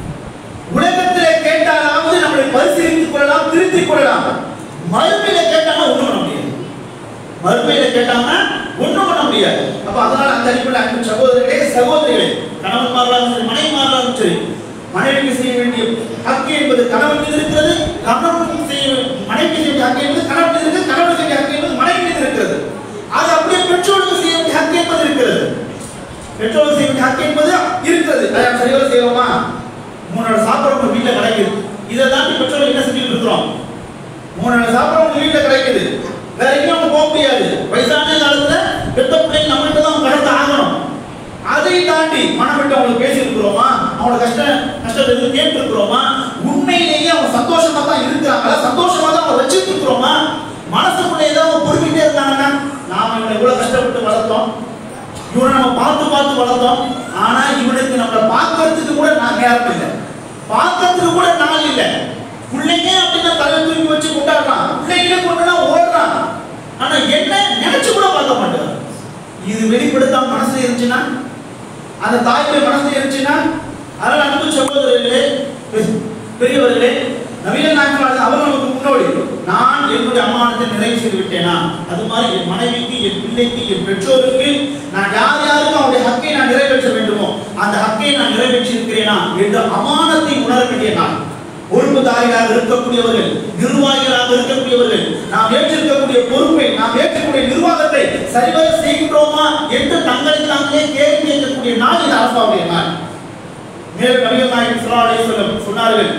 உலகத்துல கேட்டாலாவது நம்மளை பரிசீலித்துக் கொள்ளலாம் திருத்திக் கொள்ளலாம் மறுமையில கேட்டாங்கன்னா ஒண்ணும் பண்ண முடியாது மறுமையில கேட்டாங்கன்னா ஒண்ணும் பண்ண முடியாது அப்ப அதனால அந்த அடிப்படையில் அன்பு சகோதரர்களே சகோதரிகளே கணவன்மார்களாலும் சரி மனைவிமார்களாலும் சரி மனைவிக்கு செய்ய வேண்டிய ஹக்கு என்பது கணவன் மீது இருக்கிறது கணவனுக்கு செய்ய மனைவி செய்ய வேண்டிய ஹக்கு என்பது கணவன் மீது இருக்கிறது கணவன் செய்ய வேண்டிய ஹக்கு என்பது மனைவி மீது இருக்கிறது அது அப்படியே பெற்றோருக்கு செய்ய வேண்டிய ஹக்கு என்பது இருக்கிறது பெற்றோருக்கு செய்ய வேண்டிய ஹக்கு என்பது இருக்கிறது அதை நாம் சரியாக செய்வோமா மூணு நாள் சாப்பிட்றவங்க வீட்டில் கிடைக்குது இதை தாண்டி பெற்றோர் என்ன செஞ்சுட்டு இருக்கிறோம் மூணு நாள் சாப்பிட்றவங்க வீட்டில் கிடைக்குது வேற எங்கேயும் அவங்க போக முடியாது வயசான காலத்துல பெத்த பிள்ளைங்க நம்மகிட்ட தான் கடத்த ஆகணும் அதை தாண்டி மனம் விட்டு அவங்களுக்கு பேசி இருக்கிறோமா அவங்களோட கஷ்ட கஷ்டத்தை எதுவும் கேட்டு இருக்கிறோமா உண்மையிலேயே அவங்க சந்தோஷமா தான் இருக்கிறாங்களா சந்தோஷமா தான் அவங்க வச்சுட்டு இருக்கிறோமா மனசுக்குள்ள ஏதோ அவங்க பொறுக்கிட்டே இருக்காங்கன்னா நாம இவனை இவ்வளவு கஷ்டப்பட்டு வளர்த்தோம் இவனை நம்ம பார்த்து பார்த்து வளர்த்தோம் ஆனா இவனுக்கு நம்மளை பார்க்கறதுக்கு கூட நாங்க யாரும் இல்லை பார்க்கறதுக்கு கூட நாள் இல்லை பிள்ளைங்க அப்படின்னா தலை தூக்கி வச்சு கொண்டாடுறான் பிள்ளைங்களே கொண்டுனா ஓடுறான் ஆனா என்ன நினைச்சு கூட பார்க்க மாட்டான் இது வெளிப்படுத்தாம மனசுல இருந்துச்சுன்னா அந்த தாயுடைய மனசுல இருந்துச்சுன்னா அதனால அன்பு சகோதரர்களே பெ- பெரியவர்களே நவீன நாயகர் அவர் நமக்கு முன்னோடி நான் என்னுடைய அம்மானத்தை நிறைவு செய்து விட்டேனா அது மாதிரி என் மனைவிக்கு என் பிள்ளைக்கு என் பெற்றோருக்கு நான் யார் யாருக்கும் அவருடைய ஹக்கை நான் நிறைவேற்ற வேண்டுமோ அந்த ஹக்கை நான் நிறைவேற்றி இருக்கிறேனா என்ற அமானத்தை உணர வேண்டிய நான் பொறுப்புதாரிகளாக இருக்கக்கூடியவர்கள் நிர்வாகிகளாக இருக்கக்கூடியவர்கள் நாம் ஏற்றிருக்கக்கூடிய பொறுப்பை நாம் ஏற்றக்கூடிய நிர்வாகத்தை சரிவர செய்கின்றோமா என்று தங்களுக்கு தாங்களே கேள்வி கேட்கக்கூடிய நாள் இது அரசாவுடைய நாள் மேலும் நபிகள் நாயகம் ஸல்லல்லாஹு அலைஹி வஸல்லம் சொன்னார்கள்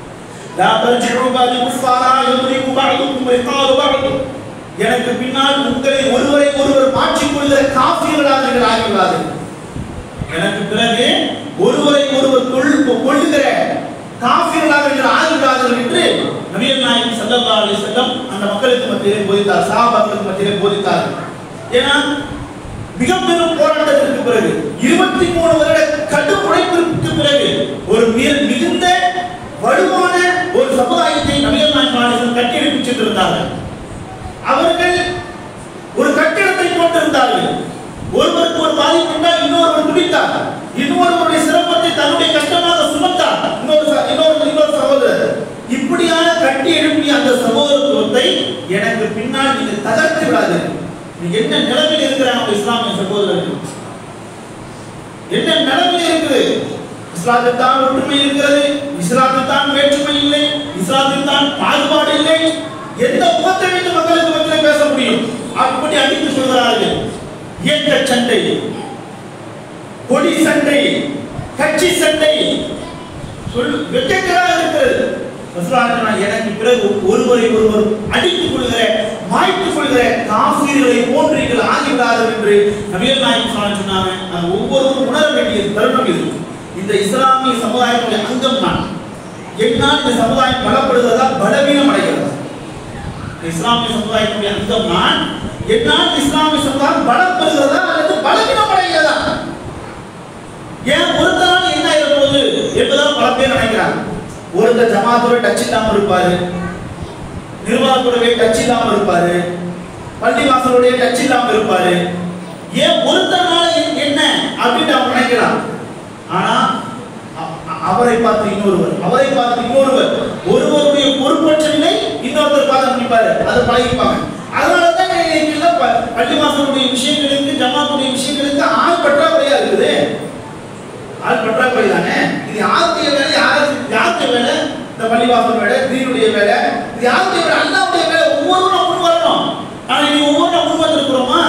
லா தர்ஜிஉ பாதி குஃபாரா யுத்ரிகு பஅதுக்கும் ரிகாலு பஅது எனக்கு பின்னால் உங்களை ஒருவரை ஒருவர் மாற்றிக் கொள்கிற காஃபிர்களாக நீங்கள் ஆகிவிடாது எனக்கு பிறகு ஒருவரை ஒருவர் கொள் கொள்ளுகிற காஃபிர்களாக இருக்கிற ஆளுகிறார்கள் என்று நபிகள் நாயகம் ஸல்லல்லாஹு அலைஹி வஸல்லம் அந்த மக்களுக்கு மத்தியிலே போதித்தார் சஹாபாக்களுக்கு மத்தியிலே போதித்தார் ஏன்னா மிக பெரும் போராட்டத்திற்கு பிறகு இருபத்தி மூணு வருட கடும் உழைப்பிற்கு பிறகு ஒரு மிக- மிகுந்த வலுவான ஒரு சமுதாயத்தை நபிகள் நாயகம் அலைஹி கட்டியெழுப்பி சென்றிருந்தார்கள் அவர்கள் ஒரு கட்டிடத்தை கொண்டிருந்தார்கள் ஒருவருக்கு ஒரு பாதிப்பு என்றால் இன்னொருவர் துடித்தார் இன்னொருவருடைய சிரமத்தை தன்னுடைய கஷ்டமாக சுமந்தார் இன்னொரு ச- இன்னொரு இன்னொரு சகோதரர் இப்படியான கட்டி எழுப்பிய அந்த சகோதரத்துவத்தை எனக்கு பின்னால் நீங்க தகர்த்து விடாது நீங்க என்ன நிலைமையில் இருக்கிறாங்க உங்க இஸ்லாமிய சகோதரர்கள் என்ன நிலைமையில் இருக்குது இஸ்லாத்தில் தான் ஒற்றுமை இருக்கிறது இஸ்லாத்தில் தான் வேற்றுமை இல்லை இஸ்லாத்தில் தான் பாகுபாடு இல்லை எந்த முகத்தை வைத்து மக்களுக்கு மத்தியிலே பேச முடியும் அப்படி அடித்து சொல்கிறார்கள் இயக்க சண்டை கொடி சண்டை கட்சி சண்டை சொல் வெட்டக்கராக இருக்கிறது ரசூலுல்லாஹி அலைஹி எனக்கு பிறகு ஒருவரை ஒருவர் அடித்துக் கொள்கிற மாய்த்துக் கொள்கிற காஃபிர்களை போன்றீர்கள் ஆகிவிடாதவர் என்று நபிகள் நாயகம் ஸல்லல்லாஹு அலைஹி சொன்னாங்க அது ஒவ்வொருவரும் உணர வேண்டிய தருணம் இது இந்த இஸ்லாமிய சமுதாயத்துடைய அங்கம் நான் என்னால் இந்த சமுதாயம் பலப்படுகிறதா பலவீனம் அடைகிறதா இந்த இஸ்லாமிய சமுதாயத்துடைய அங்கம் நான் என்னால் இந்த இஸ்லாமிய சமுதாயம் பலம் பெறுகிறதா அல்லது பலவீனம் அடைகிறதா ஏன் ஒருத்தரால் என்ன ஆயிட போகுது என்பதான் பல பேர் நினைக்கிறாங்க ஒருத்தர் ஜமாத்தோட டச் இல்லாம இருப்பாரு நிர்வாகத்தோடவே டச் இல்லாம இருப்பாரு பள்ளி வாசலோடய டச் இல்லாம இருப்பாரு ஏன் ஒருத்தனால என்ன அப்படின்னு அவன் நினைக்கிறான் ஆனா அ- அ- அவரை பார்த்து இன்னொருவர் அவரை பார்த்து இன்னொருவர் ஒருவருடைய பொறுப்பற்ற நிலை இன்னொருத்தர் பார்த்து நினைப்பாரு அதை பழகிப்பாங்க அதனால தான் இன்னைக்கு இல்ல ப- பள்ளி வாசலுடைய விஷயங்களுக்கு ஜமாத்துடைய விஷயங்களுக்கு ஆள் பற்றாக்குறையா இருக்குது ஆள் பற்றாக்குறை தானே இது யாருடைய வேலை யாரு யாருடைய வேலை இந்த பள்ளிவாசல் வேலை தீனுடைய வேலை இது யாருடைய வேலை அல்லாவுடைய வேலை ஒவ்வொருவரும் முன் வரணும் ஆனா நீ ஒவ்வொருவரும் முன் வந்திருக்கிறோமா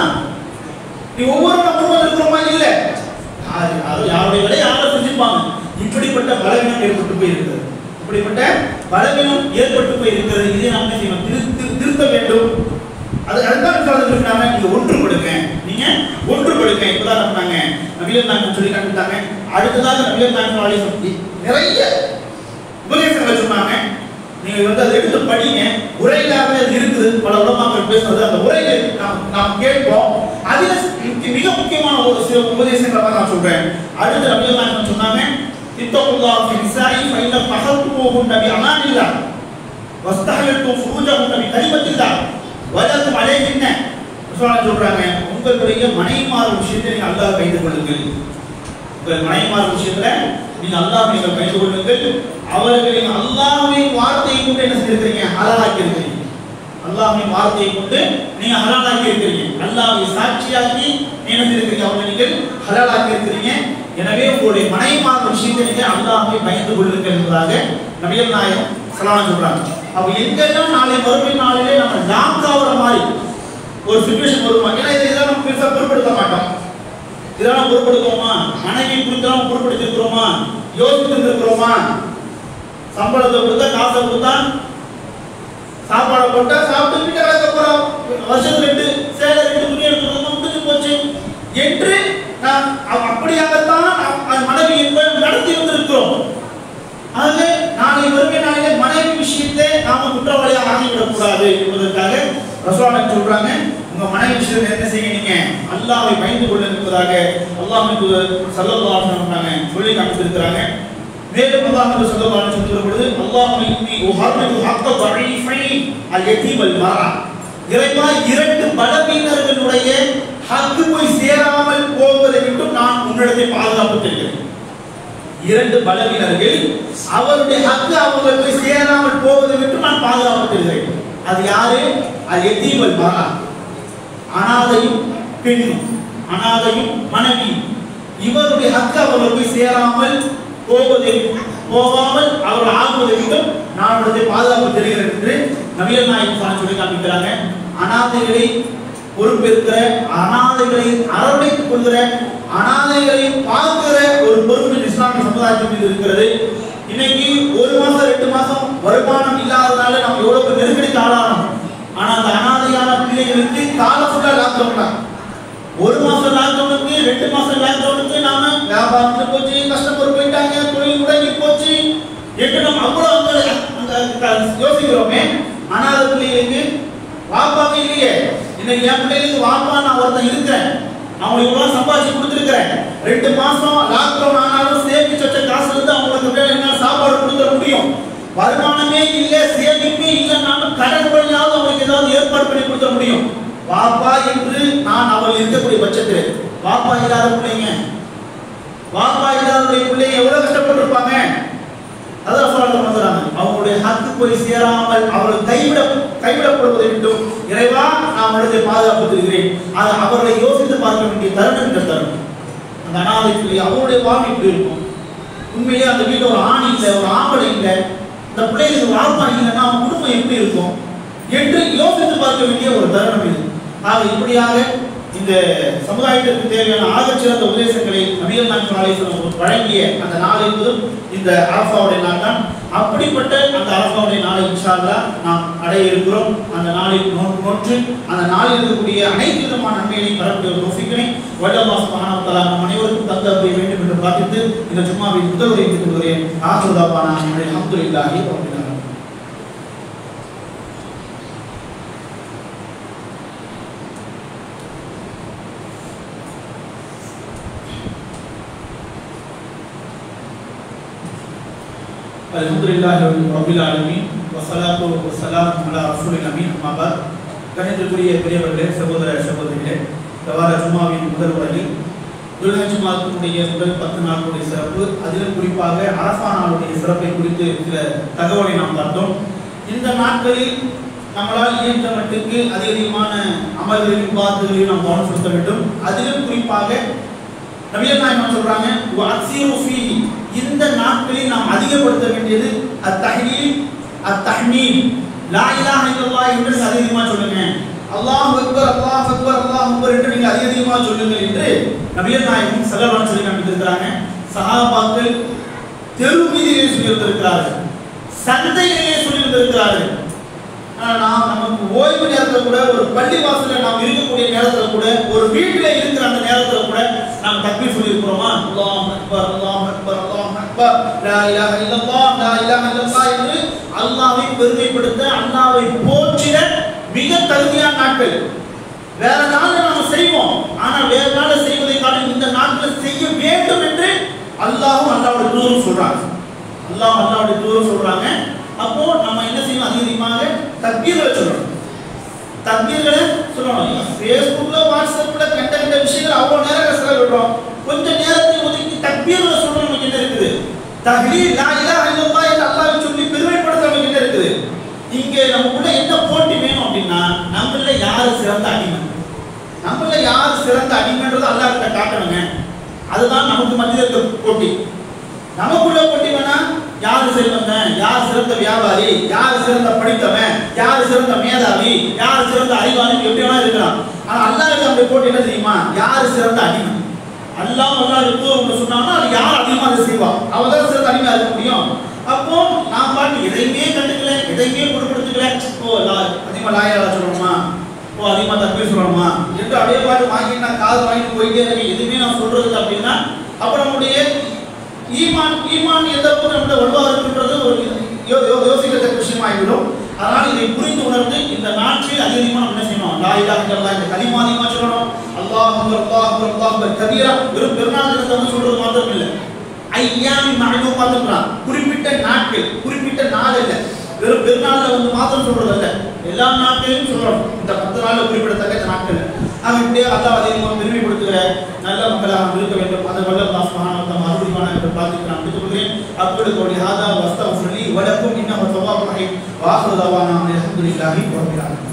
நீ ஒவ்வொருவரும் முன் வந்திருக்கிறோமா இல்ல யாரு யாரு- யாருடைய வேலை யாரும் செஞ்சிருப்பாங்க இப்படிப்பட்ட பலவீனம் ஏற்பட்டு போயிருக்கிறது இப்படிப்பட்ட பலவீனம் ஏற்பட்டு போயிருக்கிறது இதை நாம் என்ன செய்யணும் திரு- திரு- திருத்த வேண்டும் அது அதுதான் சொல்றதுக்கு நாம நீங்க ஒன்றுபடுங்க நீங்க ஒன்றுபடுங்க இப்பதான் சொன்னாங்க நபிகள் நாயகம் சொல்லி காமிட்டாங்க அடுத்ததாக நபிகள் நாயகம் அலைஹி சொல்லி நிறைய உபதேசங்கள் சொன்னாங்க நீங்க வந்து அதை எடுத்து படிங்க உரையிலாக அது இருக்குது பல உலமாக்கள் பேசுறது அந்த உரைகளை நாம் நாம் கேட்போம் அதுல முக்கிய- மிக முக்கியமான ஒரு சில உபதேசங்களை தான் நான் சொல்றேன் அடுத்து நபிகள் நாயகம் சொன்னாங்க இத்தகுல்லாஹ் ஃபி நிசாஇ ஃபைன ஃபஹத்துஹுன்ன பி அமானில்லாஹ் வஸ்தஹலத்து ஃபுரூஜஹுன்ன பி கலிமத்தில்லாஹ் வலக்கும் அலைஹின்ன ரசூலுல்லாஹ் சொல்றாங்க உங்களுடைய மனைவிமார் விஷயத்தை நீங்க அல்லாஹ் கைது கொள்ளுங்கள் உங்கள் மனைவிமார் விஷயத்துல நீங்க அல்லாஹ் நீங்கள் கைது கொள்ளுங்கள் அவர்களின் அல்லாஹ்வின் வார்த்தையை கொண்டு என்ன செஞ்சிருக்கீங்க ஹலாலாக்கி இருக்கிறீங்க அல்லாஹ்வின் வார்த்தையை கொண்டு நீங்க ஹலாலாக்கி இருக்கிறீங்க அல்லாஹ்வை சாட்சியாக்கி நீங்க என்ன செஞ்சிருக்கீங்க அவங்க நீங்கள் ஹலாலாக்கி இருக்கிறீங்க எனவே உங்களுடைய மனைவிமார் விஷயத்தை நீங்க அல்லாஹ்வை பயந்து கொள்ளுங்கள் என்பதாக நபிகள் நாயகம் சலானம் சொல்றாங்க அப்ப எங்கெல்லாம் நாளை மறுமை நாளிலே நம்ம லாக் ஆகுற மாதிரி ஒரு சுச்சுவேஷன் வருமா ஏன்னா இதை இதெல்லாம் நம்ம பெருசா பொருட்படுத்த மாட்டோம் இதெல்லாம் பொருட்படுத்துவோமா மனைவி குறித்தெல்லாம் பொருட்படுத்திருக்கிறோமா யோசித்திருக்கிறோமா சம்பளத்தை கொடுத்தா காசை கொடுத்தா சாப்பாடை போட்டா சாப்பிட்டு வீட்டை கிடக்க போறோம் வருஷத்துக்கு ரெண்டு சேலை ரெண்டு துணி எடுத்துக்கணும் முடிஞ்சு போச்சு என்று நாம் அவ்- அப்படியாகத்தான் நாம் அந்த மனைவி என்பதை நடத்தி வந்திருக்கிறோம் ஆகவே நாளை வறுமை நாளிலே மனைவி விஷயத்தை நாம குற்றவாளியாக ஆகிவிடக் கூடாது என்பதற்காக ரசோலன் சொல்றாங்க உங்க மனைவி விஷயத்தை என்ன செய்ய நீங்க அல்லாஹ்வை பயந்து கொள்ள என்பதாக அல்லாஹ் சல்லல்லாஹு சொன்னாங்க சொல்லி காமிச்சிருக்கிறாங்க மேலும் அல்லாஹ் சல்லல்லாஹு சொல்கிற பொழுது அல்லாஹ் இன்னி உஹர்ரிது ஹக்க தஈஃபை அல் யதீம் வல் மரா இறைவா இரண்டு பலவீனர்களுடைய ஹக்கு போய் சேராமல் போவதை விட்டும் நான் உன்னிடத்தை பாதுகாப்பு தருகிறேன் இரண்டு பலவீனர்கள் அவருடைய ஹக்கு அவங்க போய் சேராமல் போவதை விட்டு நான் பாதுகாப்பு தருகிறேன் அது யாரு அது எத்தீவல் மகா அனாதையும் பெண்ணும் அனாதையும் மனைவி இவருடைய ஹக்கு அவர்கள் போய் சேராமல் போவதை போகாமல் அவர் ஆகுவதை விட்டும் நான் அவருடைய பாதுகாப்பு தருகிறேன் என்று நபிகள் நாயகம் சாமி சொல்லி காமிக்கிறாங்க அனாதைகளை பொறுப்பேற்கிற அனாதைகளை அரவணைத்துக் கொள்கிற அனாதைகளை பார்க்கிற ஒரு பொறுப்பு இஸ்லாமிய சமுதாயத்தின் மீது இருக்கிறது இன்னைக்கு ஒரு மாசம் ரெண்டு மாசம் வருமானம் இல்லாதனால நம்ம எவ்வளவு நெருக்கடிக்கு ஆளானோம் ஆனா அந்த அனாதையான பிள்ளைகளுக்கு கால ஃபுல்லா லாக்டவுன் தான் ஒரு மாசம் லாக்டவுனுக்கு ரெண்டு மாசம் லாக்டவுனுக்கு நாம வியாபாரத்துல போச்சு கஸ்டமர் போயிட்டாங்க தொழில் முடங்கி என்று நம்ம அவ்வளவு அந்த அந்த யோசிக்கிறோமே அனாதை பிள்ளைகளுக்கு வாப்பாவே இல்லையே இன்னைக்கு என் பிள்ளைகளுக்கு வாப்பா நான் ஒருத்தன் இருக்கிறேன் அவங்களுக்கு இவ்வளவு சம்பாதிச்சு கொடுத்துருக்கிறேன் ரெண்டு மாசம் லாக்டவுன் ஆனாலும் சேமிச்சு வச்ச காசு இருந்து அவங்களுக்கு மேல என்ன சாப்பாடு கொடுத்துட முடியும் வருமானமே இல்ல சேமிப்பே இல்லைனாலும் கடன் வழியாவது அவங்களுக்கு ஏதாவது ஏற்பாடு பண்ணி கொடுத்துட முடியும் வாப்பா என்று நான் அவர்கள் இருக்கக்கூடிய பட்சத்தில் வாப்பா இல்லாத பிள்ளைங்க வாப்பா இல்லாதவருடைய பிள்ளைங்க எவ்வளவு கஷ்டப்பட்டிருப்பாங்க அதான் சொல்ல வந்துறாங்க அவங்களுடைய ஹக்கு போய் சேராமல் அவர்கள் கைவிட கைவிடப்படுவதை விட்டும் இறைவா நான் உடனே பாதுகாப்பு தருகிறேன் அது அவர்களை யோசித்து பார்க்க வேண்டிய தருணம் இந்த தருணம் அந்த அனாதை பிள்ளை அவருடைய வாழ்வு இப்படி இருக்கும் உண்மையிலே அந்த வீட்டில் ஒரு ஆண் இல்லை ஒரு ஆம்பளை இல்லை இந்த பிள்ளைகளுக்கு வாழ்ப்பா இல்லைன்னா அவன் குடும்பம் எப்படி இருக்கும் என்று யோசித்து பார்க்க வேண்டிய ஒரு தருணம் இது ஆக இப்படியாக இந்த சமுதாயத்திற்கு தேவையான ஆகச்சிறந்த உபதேசங்களை நபிகள் நாயகம் அலைஹிஸ்ஸலாம் வழங்கிய அந்த நாள் என்பதும் இந்த அரபாவுடைய நாள் தான் அப்படிப்பட்ட அந்த அரபாவுடைய நாளை இன்ஷா அல்லாஹ் நாம் அடைய இருக்கிறோம் அந்த நாளில் நோன்பு நோற்று அந்த நாளில் இருக்கக்கூடிய அனைத்து விதமான நன்மைகளையும் பெறக்கூடிய ஒரு நோசிக்கனை வல்லல்லாஹ் சுப்ஹானஹு வ தஆலா நம் அனைவருக்கும் தந்த அப்படி வேண்டும் என்று பிரார்த்தித்து இந்த ஜும்மாவின் முதல் உரை கொள்கிறேன் ஆசுதாபானா அல்ஹம்துலில்லாஹி ரப்பில் ஆலமீன் الحمد لله رب العالمين والصلاة والسلام على رسول الأمين أما بعد கணிதத்துக்குரிய பெரியவர்களே சகோதர சகோதரிகளே இந்த வார ஜும்மாவின் முதல் உரையில் துல்ஹஜ் மாதத்தினுடைய முதல் பத்து நாளுடைய சிறப்பு அதிலும் குறிப்பாக அரஃபா நாளுடைய சிறப்பை குறித்து சில தகவலை நாம் பார்த்தோம் இந்த நாட்களில் நம்மளால் இயன்ற மட்டுக்கு அதிக அதிகமான அமல்களையும் பார்த்துகளையும் நாம் கவனம் செலுத்த வேண்டும் அதிலும் குறிப்பாக நபிகள் நாயகம் சொல்றாங்க வஅக்ஸிரு ஃபீஹி இந்த நாட்களில் நாம் அதிகப்படுத்த வேண்டியது அத்தஹ்லீல் அத்தஹ்மீத் லா இலாஹ இல்லல்லாஹ் என்று அதிகமாக சொல்லுங்க அல்லாஹ் அக்பர் அல்லாஹ் அக்பர் அல்லாஹ் அக்பர் என்று நீங்க அதிக அதிகமாக சொல்லுங்கள் என்று நபிகள் நாயகம் ஸல்லல்லாஹு சொல்லி காமித்திருக்கிறாங்க சஹாபாக்கள் தெரு வீதியிலே சொல்லி இருந்திருக்கிறார்கள் சந்தையிலே சொல்லி இருந்திருக்கிறார்கள் ஆனா நாம் நமக்கு ஓய்வு நேரத்துல கூட ஒரு பள்ளி வாசல்ல நாம் இருக்கக்கூடிய நேரத்துல கூட ஒரு வீட்டுல இருக்கிற அந்த நேரத்துல கூட நாம் தக்பீர் சொல்லி இருக்கிறோமா அல்லாஹ் அக்பர் அல்லாஹ் அக்பர் அல்லாஹ் அக்பர் லா இலாஹ இல்லல்லாஹ் லா இலாஹ இல்லல்லாஹ் என்று அல்லாஹ்வை பெருமைப்படுத்த அல்லாஹ்வை போற்றிட மிக தகுதியான நாட்கள் வேற நாள்ல நாம செய்வோம் ஆனா வேற நாள்ல செய்வதை காட்டிலும் இந்த நாட்களை செய்ய வேண்டும் என்று அல்லாஹ்வும் அல்லாஹ்வுடைய தூதரும் சொல்றாங்க அல்லாஹ் அல்லாஹ்வுடைய தூதரும் சொல்றாங்க அப்போ நம்ம என்ன செய்யணும் அதிகமாக தக்பீர்களை சொல்லணும் தக்பீர்களை சொல்லணும் ஃபேஸ்புக்ல வாட்ஸ்அப்ல கண்ட கண்ட விஷயங்கள் அவ்வளவு நேரம் செலவிடுறோம் கொஞ்சம் நேரத்தை ஒதுக்கி தக்பீர்களை சொல்லணும் நமக்கு என்ன இருக்குது தஹ்லீல் லா இலாஹ இல்லல்லாஹ் என்று அல்லாஹ் சொல்லி பெருமைப்படுத்த நமக்கு என்ன இருக்குது இங்க நமக்குள்ள என்ன போட்டி வேணும் அப்படின்னா நம்மள யாரு சிறந்த அடிமை நம்மள யார் சிறந்த அடிமைன்றது அல்லாஹ் கிட்ட காட்டணுங்க அதுதான் நமக்கு மத்தியில் இருக்க போட்டி நமக்குள்ள போட்டி வேணா யார் செல்வந்தன் யார் சிறந்த வியாபாரி யார் சிறந்த படித்தவன் யார் சிறந்த மேதாவி யார் சிறந்த அறிவாளி எப்படி வேணா இருக்கலாம் ஆனா அல்லாஹ்க்கு அப்படி போட்டி என்ன தெரியுமா யார் சிறந்த அடிமை அல்லாஹ் அல்லாஹ் இப்போ ஒன்று சொன்னாங்கன்னா அது யார் அதிகமாக அதை செய்வா அவ தான் சிறந்த அடிமையா இருக்க முடியும் அப்போ நான் பாட்டு எதையுமே கண்டுக்கல எதையுமே பொருட்படுத்திக்கல ஓ லா அதிகமாக லாயால சொல்லணுமா ஓ அதிகமாக தப்பி சொல்லணுமா என்று அப்படியே பாட்டு வாங்கி நான் காது வாங்கிட்டு போயிட்டே இருக்கேன் எதுவுமே நான் சொல்றது இல்லை அப்படின்னா அப்போ நம்முடைய ஈமான் ஈமான் எந்த அளவுக்கு நம்மள வலுவாக இருக்கின்றது ஒரு யோ- யோ- யோசிக்கத்தக்க விஷயமாகிவிடும் அதனால் இதை புரிந்து உணர்ந்து இந்த நாட்டில் அதிகமாக நம்ம என்ன செய்யணும் லா இலாஹ இல்லல்லாஹ் இந்த கலிமா அதிகமாக சொல்லணும் அல்லாஹ் அக்பர் அல்லாஹ் அக்பர் அல்லாஹ் அக்பர் கபீரா வெறும் பெருநாள் தினத்தை வந்து சொல்றது மாத்திரம் இல்லை ஐயாமி மகனும் பார்த்துக்கலாம் குறிப்பிட்ட நாட்கள் குறிப்பிட்ட நாள் இல்லை வெறும் பெருநாள்ல வந்து மாத்திரம் சொல்றது அல்ல எல்லா நாட்களையும் சொல்லணும் இந்த பத்து நாள்ல குறிப்பிடத்தக்க இந்த நாட்கள் ஆக இப்படியே அல்லாஹ் அதிகமாக பெருமைப்படுத்துகிற நல்ல மக்களாக நாம் இருக்க வேண்டும் அதை வல்ல அல்லாஹ் சுப்ஹானஹு வ தஆலா அருள்வான என்று பிரார்த்தித்து நான் முடித்துக் கொள்கிறேன் அப்படி கோடி ஹாதா வஸ்தஃபிரலி வலக்கும் இன்னஹு தவ்வாபுர் ரஹீம் வாஹிரு தவானா அல்ஹம்துலில்லாஹி ரப்பில் ஆலமீன்